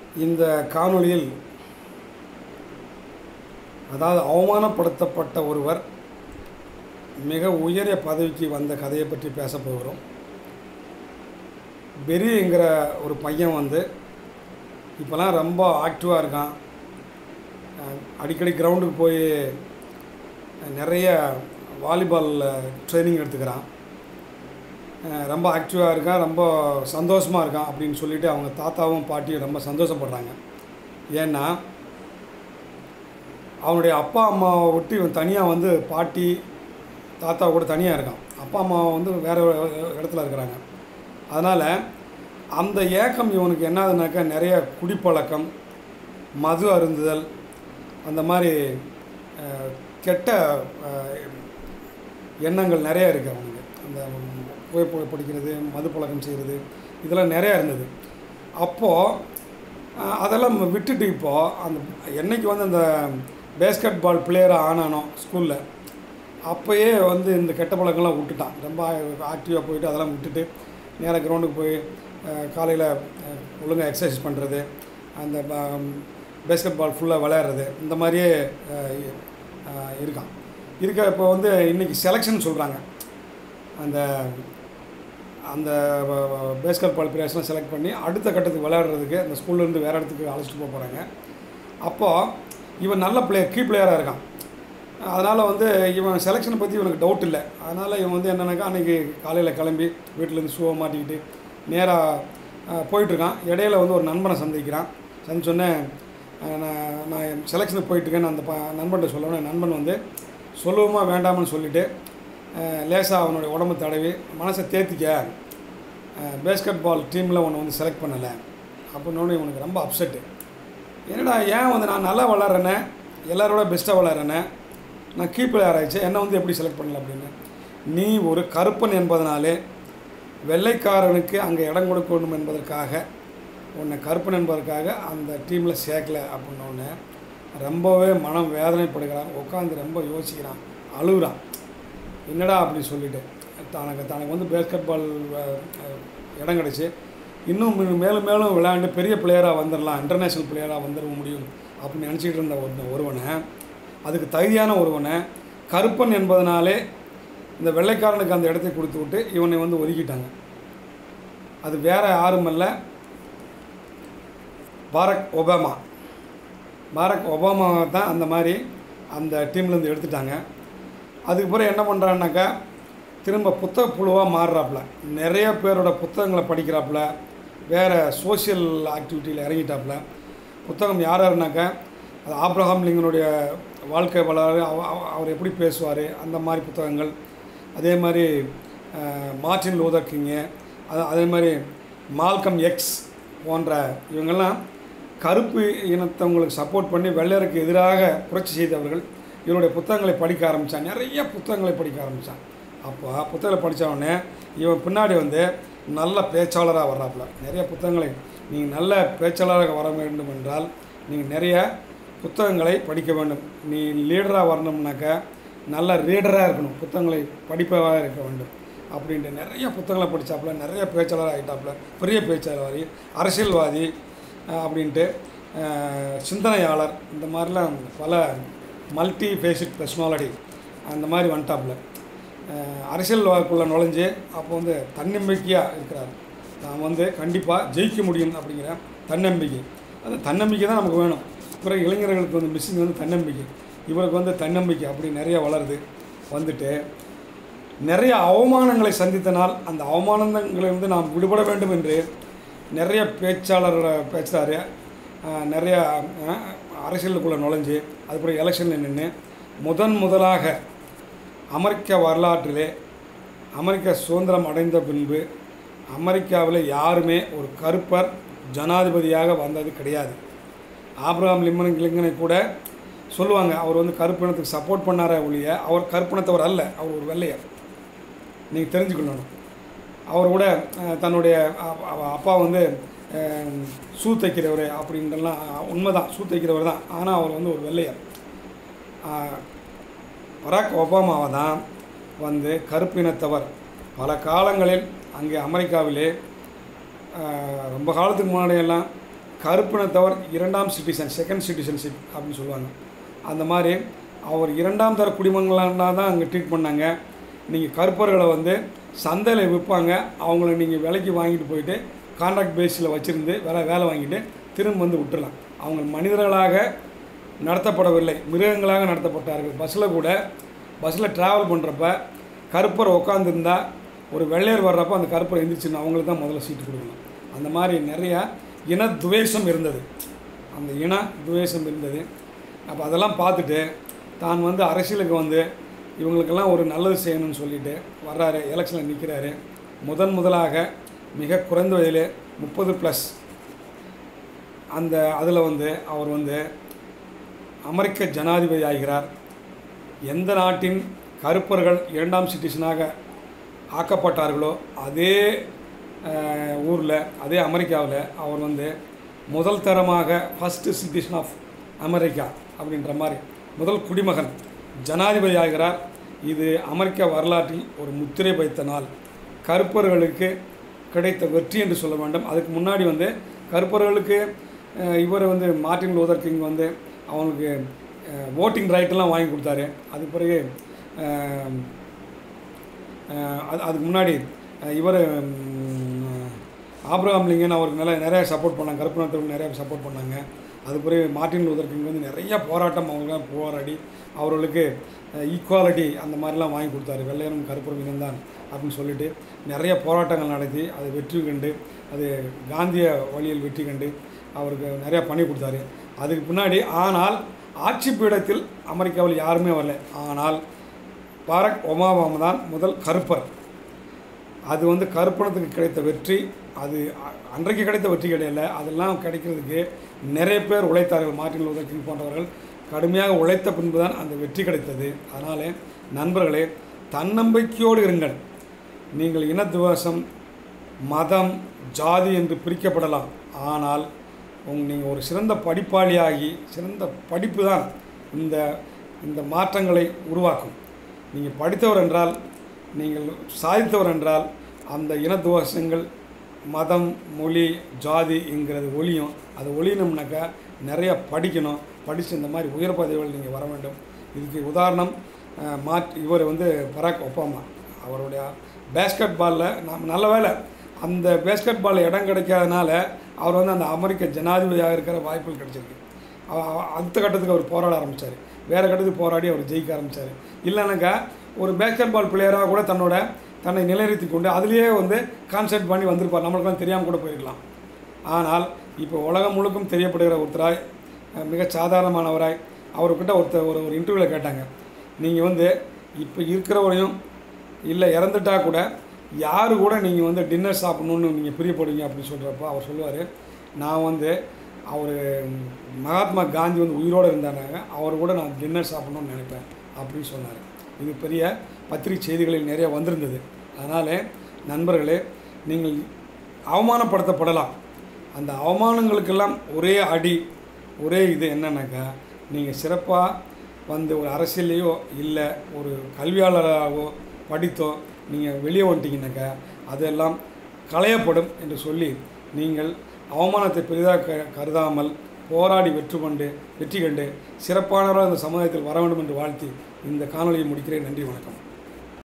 இந்த காணொளியில் அதாவது அவமானப்படுத்தப்பட்ட ஒருவர் மிக உயரிய பதவிக்கு வந்த கதையை பற்றி பேச போகிறோம் பெரிங்கிற ஒரு பையன் வந்து இப்போலாம் ரொம்ப ஆக்டிவாக இருக்கான் அஹ் அடிக்கடி கிரவுண்டுக்கு போய் நிறைய வாலிபால் ட்ரைனிங் எடுத்துக்கிறான் அஹ் ரொம்ப ஆக்டிவாக இருக்கான் ரொம்ப சந்தோஷமாக இருக்கான் அப்படின்னு சொல்லிட்டு அவங்க தாத்தாவும் பாட்டியும் ரொம்ப சந்தோஷப்படுறாங்க ஏன்னா அவனுடைய அப்பா அம்மாவை விட்டு இவன் தனியாக வந்து பாட்டி தாத்தா கூட தனியாக இருக்கான் அப்பா அம்மா வந்து வேறு இடத்துல இருக்கிறாங்க அதனால் அந்த ஏக்கம் இவனுக்கு என்னதுனாக்கா நிறைய குடிப்பழக்கம் மது அருந்துதல் அந்த மாதிரி அஹ், கெட்ட அஹ், எண்ணங்கள் நிறைய இருக்குது அவனுக்கு அந்த புகைப்பட பிடிக்கிறது மது பழக்கம் செய்கிறது இதெல்லாம் நிறையா இருந்தது அப்போது அதெல்லாம் விட்டுட்டு இப்போது அந்த என்னைக்கு வந்து அந்த பேஸ்கெட் பால் பிளேயராக ஆனானோ ஸ்கூலில் அப்போயே வந்து இந்த கெட்ட பழக்கம்லாம் விட்டுட்டான் ரொம்ப ஆக்டிவாக போயிட்டு அதெல்லாம் விட்டுட்டு நேராக கிரவுண்டுக்கு போய் காலையில் ஒழுங்காக எக்ஸசைஸ் பண்ணுறது அந்த பேஸ்கெட் பால் ஃபுல்லாக விளையாடுறது இந்த மாதிரியே அஹ், அஹ், இருக்கான் இருக்க இப்போ வந்து இன்றைக்கி செலெக்ஷன் சொல்கிறாங்க அந்த அந்த பேஸ்கெட் பால் பிளேயர்ஸ்லாம் செலக்ட் பண்ணி அடுத்த கட்டத்துக்கு விளையாடுறதுக்கு அந்த ஸ்கூல்லேருந்து வேறு இடத்துக்கு அழைச்சிட்டு போக போகிறாங்க அப்போது இவன் நல்ல பிளேயர் கீ பிளேயராக இருக்கான் அதனால் வந்து இவன் செலெக்ஷனை பற்றி இவனுக்கு டவுட் இல்லை அதனால் இவன் வந்து என்னென்னாக்கா அன்றைக்கி காலையில் கிளம்பி வீட்டிலேருந்து ஷூவை மாட்டிக்கிட்டு நேராக போயிட்டுருக்கான் இடையில வந்து ஒரு நண்பனை சந்திக்கிறான் சந்திச்சோன்னே நான் நான் செலெக்ஷனுக்கு போயிட்டுருக்கேன்னு அந்த ப நண்பன்கிட்ட சொல்லணும் நண்பன் வந்து சொல்லுவோமா வேண்டாமான்னு சொல்லிவிட்டு லேசாக அவனுடைய உடம்பு தடவி மனசை தேத்திக்க பேஸ்கெட் பால் டீமில் உன்னை வந்து செலக்ட் பண்ணலை அப்படின்னோடனே இவனுக்கு ரொம்ப அப்செட்டு என்னடா ஏன் வந்து நான் நல்லா விளாட்றேனே எல்லாரோட பெஸ்ட்டாக விளாட்றேனே நான் கீ பிளேயர் ஆயிடுச்சு என்னை வந்து எப்படி செலக்ட் பண்ணல அப்படின்னு நீ ஒரு கருப்பன் என்பதனாலே வெள்ளைக்காரனுக்கு அங்கே இடம் கொடுக்க வேண்டும் என்பதற்காக உன்னை கருப்பன் என்பதற்காக அந்த டீமில் சேர்க்கல அப்படின்னோடனே ரொம்பவே மனம் வேதனைப்படுகிறான் உட்காந்து ரொம்ப யோசிக்கிறான் அழுகுறான் என்னடா அப்படின்னு சொல்லிட்டு தனக்கு தனக்கு வந்து பேஸ்கெட் பால் இடம் கிடச்சி இன்னும் மே- மேலும் மேலும் விளையாண்டு பெரிய பிளேயராக வந்துடலாம் இன்டர்நேஷ்னல் பிளேயராக வந்துட முடியும் அப்படின்னு நினச்சிக்கிட்டு இருந்த ஒரு ஒருவனை அதுக்கு தகுதியான ஒருவனை கருப்பன் என்பதனாலே இந்த வெள்ளைக்காரனுக்கு அந்த இடத்தை கொடுத்து விட்டு இவனை வந்து ஒதுக்கிட்டாங்க அது வேற யாரும் அல்ல பாரக் ஒபாமா பாரக் ஒபாமாவை தான் அந்த மாதிரி அந்த டீம்லேருந்து எடுத்துட்டாங்க அதுக்கு பிறகு என்ன பண்ணுறான்னாக்கா திரும்ப புத்தக புழுவாக மாறுறாப்புல நிறைய பேரோட புத்தகங்களை படிக்கிறாப்புல வேறு சோஷியல் ஆக்டிவிட்டியில் இறங்கிட்டாப்புல புத்தகம் யார் யாருனாக்கா அது ஆப்ரஹாம் லிங்கனுடைய வாழ்க்கை வரலாறு அவ- அவ- அவர் எப்படி பேசுவார் அந்த மாதிரி புத்தகங்கள் அதே மாதிரி அஹ், மார்ட்டின் லூதர் கிங்கு அது அதே மாதிரி மால்கம் எக்ஸ் போன்ற இவங்கெல்லாம் கருப்பு இனத்தவங்களுக்கு சப்போர்ட் பண்ணி வெள்ளையருக்கு எதிராக புரட்சி செய்தவர்கள் இவருடைய புத்தகங்களை படிக்க ஆரம்பித்தான் நிறைய புத்தகங்களை படிக்க ஆரம்பித்தான் அப்போ புத்தகங்களை படித்த உடனே இவன் பின்னாடி வந்து நல்ல பேச்சாளராக வர்றாப்புல நிறைய புத்தகங்களை நீங்கள் நல்ல பேச்சாளராக வர வேண்டும் என்றால் நீங்கள் நிறைய புத்தகங்களை படிக்க வேண்டும் நீ லீடராக வரணும்னாக்கா நல்ல ரீடராக இருக்கணும் புத்தகங்களை படிப்பதாக இருக்க வேண்டும் அப்படின்ட்டு நிறைய புத்தகங்களை படித்தாப்புல நிறைய பேச்சாளர் ஆகிட்டாப்புல பெரிய பேச்சாளர் அரசியல்வாதி அஹ், அப்படின்ட்டு அஹ், சிந்தனையாளர் இந்த மாதிரிலாம் பல மல்டி ஃபேசிட் பர்சனாலிட்டி அந்த மாதிரி வந்துட்டாப்புல அஹ், அரசியல் வாழ்க்குள்ளே நுழைஞ்சு அப்போ வந்து தன்னம்பிக்கையாக இருக்கிறார் நான் வந்து கண்டிப்பாக ஜெயிக்க முடியும் அப்படிங்கிற தன்னம்பிக்கை அந்த தன்னம்பிக்கை தான் நமக்கு வேணும் பிறகு இளைஞர்களுக்கு வந்து மிஸ்ஸிங் வந்து தன்னம்பிக்கை இவருக்கு வந்து தன்னம்பிக்கை அப்படி நிறைய வளருது வந்துட்டு நிறைய அவமானங்களை சந்தித்தனால் அந்த அவமானங்களிலிருந்து நாம் விடுபட வேண்டும் என்று நிறைய பேச்சாளரோட பேசுகிறாரு நிறைய அஹ், அரசியலுக்குள்ளே நுழைஞ்சு அதுக்கப்புறம் எலெக்ஷனில் நின்று முதன் முதலாக அமெரிக்க வரலாற்றிலே அமெரிக்க சுதந்திரம் அடைந்த பின்பு அமெரிக்காவில் யாருமே ஒரு கருப்பர் ஜனாதிபதியாக வந்தது கிடையாது ஆப்ரஹாம் லிம்மன் லிங்கனை கூட சொல்லுவாங்க அவர் வந்து கருப்பினத்துக்கு சப்போர்ட் பண்ணாரே ஒழிய அவர் கருப்பினத்தவர் அல்ல அவர் ஒரு வெள்ளையர் நீங்கள் தெரிஞ்சுக்கணும் அவர் கூட அஹ், தன்னுடைய அ- அவ- அப்பா வந்து அஹ், ஷூ தைக்கிறவர் அப்படின்றலாம் உண்மைதான் ஷூ தைக்கிறவர் தான் ஆனால் அவர் வந்து ஒரு வெள்ளையர் அஹ், பராக் ஒபாமாவை தான் வந்து கருப்பினத்தவர் பல காலங்களில் அங்கே அமெரிக்காவிலே அஹ், ரொம்ப காலத்துக்கு முன்னாடியெல்லாம் கருப்பினத்தவர் இரண்டாம் சிட்டிசன் செகண்ட் சிட்டிசன்ஷிப் அப்படின்னு சொல்லுவாங்க அந்த மாதிரி அவர் இரண்டாம் தர குடிமங்களாக தான் அங்கே ட்ரீட் பண்ணாங்க நீங்கள் கருப்பர்களை வந்து சந்தையில் விற்பாங்க அவங்கள நீங்கள் விலைக்கு வாங்கிட்டு போயிட்டு கான்ட்ராக்ட் பேஸில் வச்சுருந்து வேலை வேலை வாங்கிட்டு திரும்ப வந்து விட்டுறலாம் அவங்க மனிதர்களாக நடத்தப்படவில்லை மிருகங்களாக நடத்தப்பட்டார்கள் பஸ்ஸில் கூட பஸ்ஸில் ட்ராவல் பண்ணுறப்ப கருப்பர் உட்காந்துருந்தா ஒரு வெள்ளையர் வர்றப்போ அந்த கருப்பர் எந்திரிச்சுன்னு அவங்களுக்கு தான் முதல்ல சீட்டு கொடுக்கணும் அந்த மாதிரி நிறையா இன துவேஷம் இருந்தது அந்த இன துவேஷம் இருந்தது அப்போ அதெல்லாம் பார்த்துட்டு தான் வந்து அரசியலுக்கு வந்து இவங்களுக்கெல்லாம் ஒரு நல்லது செய்யணும்னு சொல்லிட்டு வர்றாரு எலெக்ஷனில் நிற்கிறாரு முதன் முதலாக மிக குறைந்த வயதிலே முப்பது ப்ளஸ் அந்த அதில் வந்து அவர் வந்து அமெரிக்க ஜனாதிபதி ஆகிறார் எந்த நாட்டின் கருப்பர்கள் இரண்டாம் சிட்டிசனாக ஆக்கப்பட்டார்களோ அதே ஊரில் அதே அமெரிக்காவில் அவர் வந்து முதல் தரமாக ஃபஸ்ட்டு சிட்டிசன் ஆஃப் அமெரிக்கா அப்படின்ற மாதிரி முதல் குடிமகன் ஜனாதிபதி ஆகிறார் இது அமெரிக்க வரலாற்றில் ஒரு முத்திரை வைத்த நாள் கருப்பர்களுக்கு கிடைத்த வெற்றி என்று சொல்ல வேண்டும் அதுக்கு முன்னாடி வந்து கருப்பர்களுக்கு அஹ், இவர் வந்து மார்ட்டின் லூதர் கிங் வந்து அவனுக்கு ஓட்டிங் ரைட்டெல்லாம் வாங்கி கொடுத்தாரு அது பிறகு அஹ், அஹ், அது அதுக்கு முன்னாடி இவர் ஆப்ரஹாம் லிங்கன் அவருக்கு நல்லா நிறைய சப்போர்ட் பண்ணாங்க கருப்பு நாட்டவர்கள் நிறைய சப்போர்ட் பண்ணாங்க அது பிறகு மார்ட்டின் லூதர் கிங் வந்து நிறைய போராட்டம் அவங்களாம் போராடி அவர்களுக்கு ஈக்குவாலிட்டி அந்த மாதிரிலாம் வாங்கி கொடுத்தாரு வெள்ளையனும் கருப்பரும் இனம்தான் அப்படின்னு சொல்லிட்டு நிறைய போராட்டங்கள் நடத்தி அது வெற்றி கண்டு அது காந்திய வழியில் வெற்றி கண்டு அவருக்கு நிறையா பண்ணி கொடுத்தாரு அதுக்கு பின்னாடி ஆனால் ஆட்சி பீடத்தில் அமெரிக்காவில் யாருமே வரல ஆனால் பாரக் ஒபாமா தான் முதல் கருப்பர் அது வந்து கருப்பணத்துக்கு கிடைத்த வெற்றி அது அ- அன்றைக்கு கிடைத்த வெற்றி கிடையல அதெல்லாம் கிடைக்கிறதுக்கு நிறைய பேர் உழைத்தார்கள் மார்ட்டின் லூதர் கிங் போன்றவர்கள் கடுமையாக உழைத்த பின்பு தான் அந்த வெற்றி கிடைத்தது அதனால் நண்பர்களே தன்னம்பிக்கையோடு இருங்கள் நீங்கள் இனத்துவேஷம் மதம் ஜாதி என்று பிரிக்கப்படலாம் ஆனால் உங் நீங்கள் ஒரு சிறந்த படிப்பாளியாகி சிறந்த படிப்பு தான் இந்த இந்த மாற்றங்களை உருவாக்கும் நீங்கள் படித்தவர் என்றால் நீங்கள் சாதித்தவர் என்றால் அந்த இனத்துவசங்கள் மதம் மொழி ஜாதி என்கிறது ஒழியும் அது ஒழியணும்னாக்கா நிறைய படிக்கணும் படித்து இந்த மாதிரி உயர் பதவிகள் நீங்கள் வர வேண்டும் இதுக்கு உதாரணம் அஹ், மாட் இவர் வந்து பராக் ஒபாமா அவருடைய பேஸ்கெட் பாலில் நாம் நல்ல வேலை அந்த பேஸ்கெட் பால் இடம் கிடைக்காதனால அவர் வந்து அந்த அமெரிக்க ஜனாதிபதியாக இருக்கிற வாய்ப்புகள் கிடைச்சிருக்கு அவ- அவ- அடுத்த கட்டத்துக்கு அவர் போராட ஆரம்பித்தார் வேறு கட்டத்துக்கு போராடி அவர் ஜெயிக்க ஆரம்பித்தார் இல்லைனாக்கா ஒரு பேஸ்கெட் பால் பிளேயராக கூட தன்னோட தன்னை நிலைநிறுத்தி கொண்டு அதுலேயே வந்து கான்சென்ட் பண்ணி வந்திருப்பார் நம்மளுக்கெல்லாம் தெரியாமல் கூட போயிருக்கலாம் ஆனால் இப்போ உலகம் முழுக்கும் தெரியப்படுகிற ஒருத்தராய் அஹ், மிக சாதாரணமானவராய் அவர்கிட்ட ஒருத்தர் ஒரு ஒரு இன்டர்வியூவில் கேட்டாங்க நீங்கள் வந்து இப்போ இருக்கிறவரையும் இல்லை இறந்துட்டா கூட யார் கூட நீங்கள் வந்து டின்னர் சாப்பிடணுன்னு நீங்கள் பிரியப்படுவீங்க அப்படின்னு சொல்கிறப்போ அவர் சொல்லுவார் நான் வந்து அவர் மகாத்மா காந்தி வந்து உயிரோடு இருந்தாங்க அவர் கூட நான் டின்னர் சாப்பிடணும்னு நினைப்பேன் அப்படின்னு சொன்னார் இது பெரிய பத்திரிகை செய்திகளில் நிறைய வந்திருந்தது அதனால் நண்பர்களே நீங்கள் அவமானப்படுத்தப்படலாம் அந்த அவமானங்களுக்கெல்லாம் ஒரே அடி ஒரே இது என்னன்னாக்கா நீங்கள் சிறப்பாக வந்து ஒரு அரசியல்லையோ இல்லை ஒரு கல்வியாளராகவோ படித்தோ நீங்கள் வெளியே வந்துட்டீங்கன்னாக்கா அதெல்லாம் களையப்படும் என்று சொல்லி நீங்கள் அவமானத்தை பெரிதாக க கருதாமல் போராடி வெற்றி கொண்டு வெற்றி கண்டு சிறப்பானவராக இந்த சமுதாயத்தில் வர வேண்டும் என்று வாழ்த்தி இந்த காணொலியை முடிக்கிறேன் நன்றி வணக்கம்